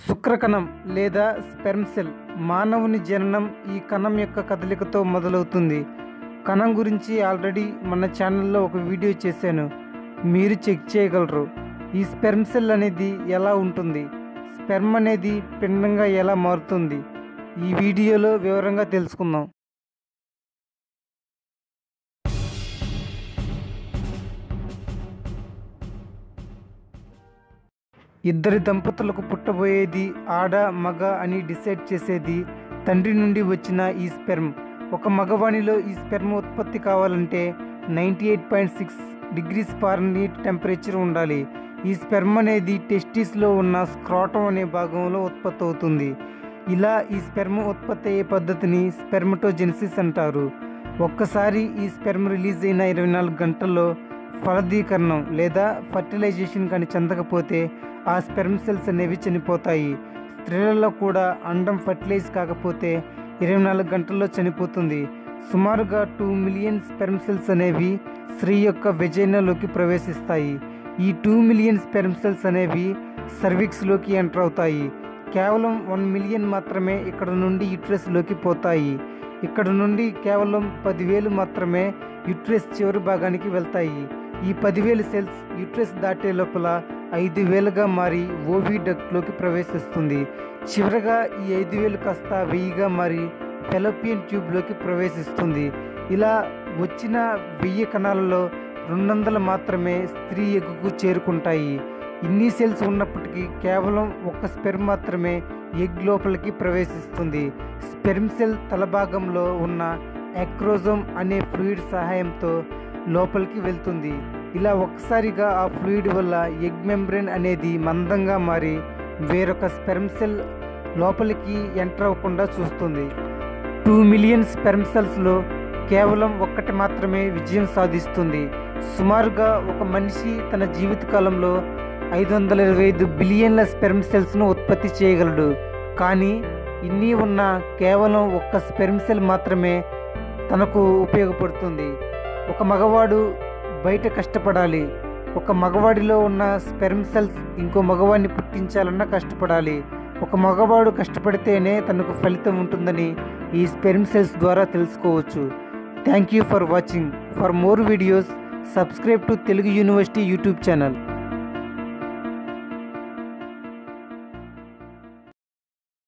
శుక్రకణం లేదా sperm cell మానవుని జననం ఈ కణం యొక్క కదలికతో మొదలవుతుంది కణం గురించి ఆల్రెడీ మన ఛానల్లో ఒక వీడియో చేశాను మీరు చెక్ చేయగలరు ఈ స్పెర్మ్ సెల్ అనేది ఎలా ఉంటుంది స్పెర్మ్ అనేది పిండంగా ఎలా మారుతుంది ఈ వీడియోలో వివరంగా తెలుసుకుందాం ఇద్దరి దంపతులకు పుట్టబోయేది ఆడ మగ అని డిసైడ్ చేసేది తండ్రి నుండి వచ్చిన ఈ స్పెర్మ్ ఒక మగవాణిలో ఈ స్పెర్మ్ ఉత్పత్తి కావాలంటే ninety eight point six degrees Fahrenheit temperature ఉండాలి ఈ స్పెర్మ్ అనేది టెస్టిస్లో ఉన్న స్క్రాటం అనే భాగంలో ఉత్పత్తి అవుతుంది ఇలా ఈ స్పెర్మ్ ఉత్పత్తి అయ్యే పద్ధతిని స్పెర్మటోజెనిసిస్ అంటారు ఒక్కసారి ఈ స్పెర్మ్ రిలీజ్ అయిన ఇరవై నాలుగు గంటల్లో ఫలదీకరణం లేదా ఫర్టిలైజేషన్ కానీ చెందకపోతే ఆ స్పెర్మ్ సెల్స్ అనేవి చనిపోతాయి స్త్రీలలో కూడా అండం ఫర్టిలైజ్ కాకపోతే ఇరవై నాలుగు గంటల్లో చనిపోతుంది సుమారుగా టూ మిలియన్ స్పెర్మ్ సెల్స్ అనేవి స్త్రీ యొక్క వెజైనాలోకి ప్రవేశిస్తాయి ఈ టూ మిలియన్ స్పెర్మ్ సెల్స్ అనేవి సర్విక్స్లోకి ఎంటర్ అవుతాయి కేవలం వన్ మిలియన్ మాత్రమే ఇక్కడ నుండి యుట్రస్లోకి పోతాయి ఇక్కడ నుండి కేవలం పదివేలు మాత్రమే యుట్రస్ చివరి భాగానికి వెళ్తాయి ఈ పదివేలు సెల్స్ యుట్రస్ దాటే లోపల ఐదు వేలుగా మారి ఓవి డక్ట్లోకి ప్రవేశిస్తుంది చివరగా ఈ ఐదు వేలు కాస్త వెయ్యిగా మారి ఫెలోపియన్ ట్యూబ్లోకి ప్రవేశిస్తుంది ఇలా వచ్చిన వెయ్యి కణాలలో రెండు వందలు మాత్రమే స్త్రీ ఎగ్గుకు చేరుకుంటాయి ఇన్ని సెల్స్ ఉన్నప్పటికీ కేవలం ఒక్క స్పెర్మ్ మాత్రమే ఎగ్ లోపలికి ప్రవేశిస్తుంది స్పెర్మ్ సెల్ తలభాగంలో ఉన్న ఎక్రోజోమ్ అనే ఫ్లూయిడ్ సహాయంతో లోపలికి వెళ్తుంది ఇలా ఒక్కసారిగా ఆ ఫ్లూయిడ్ వల్ల ఎగ్ మెంబ్రెన్ అనేది మందంగా మారి వేరొక స్పెర్మ్ సెల్ లోపలికి ఎంటర్ అవ్వకుండా చూస్తుంది టూ మిలియన్ స్పెర్మ్ సెల్స్లో కేవలం ఒక్కటి మాత్రమే విజయం సాధిస్తుంది సుమారుగా ఒక మనిషి తన జీవితకాలంలో ఐదు వందల ఇరవై ఐదు బిలియన్ల స్పెర్మ్ సెల్స్ను ఉత్పత్తి చేయగలడు కానీ ఇన్ని ఉన్న కేవలం ఒక్క స్పెర్మ్ సెల్ మాత్రమే తనకు ఉపయోగపడుతుంది ఒక మగవాడు బయట కష్టపడాలి ఒక మగవాడిలో ఉన్న స్పెర్మ్ సెల్స్ ఇంకో మగవాడిని పుట్టించాలన్నా కష్టపడాలి ఒక మగవాడు కష్టపడితేనే తనకు ఫలితం ఉంటుందని ఈ స్పెర్మ్ సెల్స్ ద్వారా తెలుసుకోవచ్చు thank you for watching for more videos subscribe to Telugu university YouTube channel